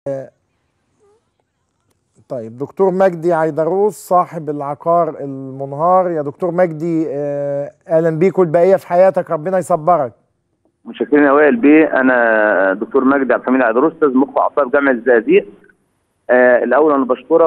طيب دكتور مجدي عيدروس صاحب العقار المنهار يا دكتور مجدي آه، اهلا بيك والبقيه في حياتك ربنا يصبرك متشكرين يا وائل بيه انا دكتور مجدي عبد الحميد عيدروس استاذ مخ واعصاب جامعه الزقازيق آه الاول انا بشكرك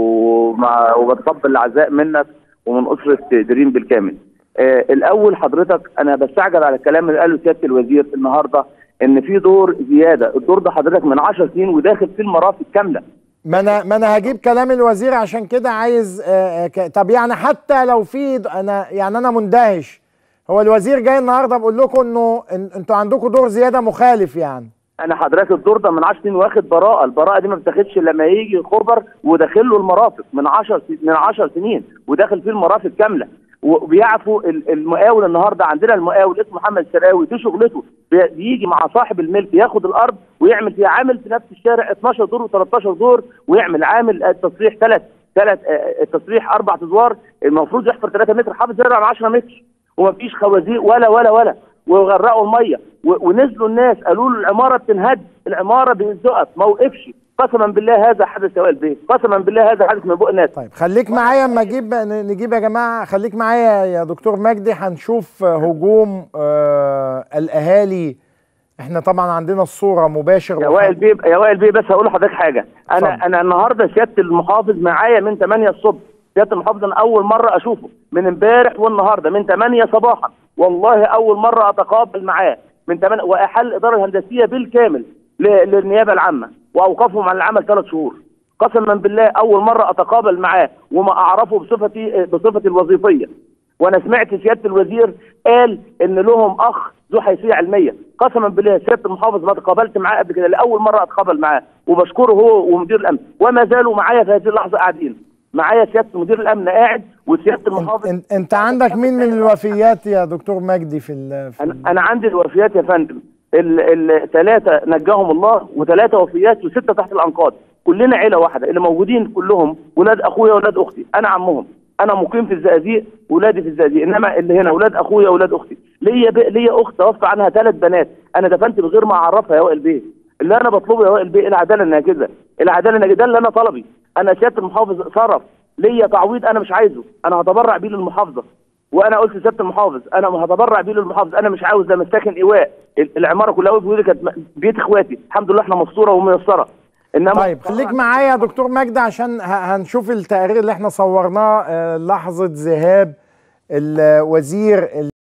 ومع وبتقبل العزاء منك ومن اسره دريم بالكامل آه الاول حضرتك انا بستعجل على الكلام اللي قاله سياده الوزير النهارده ان في دور زياده الدور ده حضرتك من 10 سنين وداخل فيه المرافق كامله ما انا ما انا هجيب كلام الوزير عشان كده عايز آه، آه، ك- طب يعني حتى لو في د- انا يعني انا مندهش هو الوزير جاي النهارده بقول لكم انه إن- انتوا عندكم دور زياده مخالف يعني انا حضرتك الدور ده من 10 سنين واخد براءه البراءه دي ما بتاخدش لما يجي خبر وداخل له المرافق من 10 س- من 10 سنين وداخل فيه المرافق كامله وبيعفوا ال- المقاول النهارده عندنا المقاول اسمه محمد الشراوي دي شغلته بي- بيجي مع صاحب الملك ياخد الارض ويعمل فيها عامل في نفس الشارع 12 دور و13 دور ويعمل عامل آه، تصريح ثلاث ثلاث تصريح اربع ادوار المفروض يحفر 3 متر حافظ يرجع 10 متر ومفيش خوازيق ولا ولا ولا وغرقوا الميه و- ونزلوا الناس قالوا له العماره بتنهد العماره بتزقف ما وقفش قسما بالله هذا حدث يا وائل بيه قسما بالله هذا حدث من بق الناس طيب خليك معايا اما اجيب ن- نجيب يا جماعه خليك معايا يا دكتور مجدي هنشوف آه، هجوم آه الاهالي احنا طبعا عندنا الصوره مباشر يا وح- وائل بيه يا وائل بيه بس هقول لحضرتك حاجه انا اتفضل. انا النهارده سياده المحافظ معايا من 8 الصبح سياده المحافظ انا اول مره اشوفه من امبارح والنهارده من 8 صباحا والله اول مره اتقابل معاه من 8 واحل الاداره الهندسيه بالكامل ل- للنيابه العامه واوقفهم عن العمل ثلاث شهور قسما بالله اول مره اتقابل معاه وما اعرفه بصفتي بصفتي الوظيفيه وانا سمعت سياده الوزير قال ان لهم اخ ذو حيثيه علميه قسما بالله سياده المحافظ ما تقابلت معاه قبل كده لاول مره اتقابل معاه وبشكره هو ومدير الامن وما زالوا معايا في هذه اللحظه قاعدين معايا سياده مدير الامن قاعد وسياده المحافظ انت, انت عندك مين من الوفيات يا دكتور مجدي في, ال... في انا انا عندي الوفيات يا فندم الثلاثه نجاهم الله وثلاثه وفيات وسته تحت الانقاض كلنا عيله واحده اللي موجودين كلهم ولاد اخويا ولاد اختي انا عمهم انا مقيم في الزقازيق ولادي في الزقازيق انما اللي هنا ولاد اخويا ولاد اختي ليا ب... ليا اخت توفى عنها ثلاث بنات انا دفنت من غير ما اعرفها يا وائل بيه اللي انا بطلبه يا وائل بيه العداله الناجزه العداله الناجزه ده اللي انا طلبي انا سياده المحافظ صرف ليا تعويض انا مش عايزه انا هتبرع بيه للمحافظه وانا قلت لسياده المحافظ انا هتبرع بيه للمحافظ انا مش عاوز لا مساكن ايواء ال- العماره كلها وقفت ودي كانت م- بيت اخواتي الحمد لله احنا مستوره وميسره انما طيب خليك معايا يا دكتور مجدي عشان ه- هنشوف التقرير اللي احنا صورناه آه، لحظه ذهاب الوزير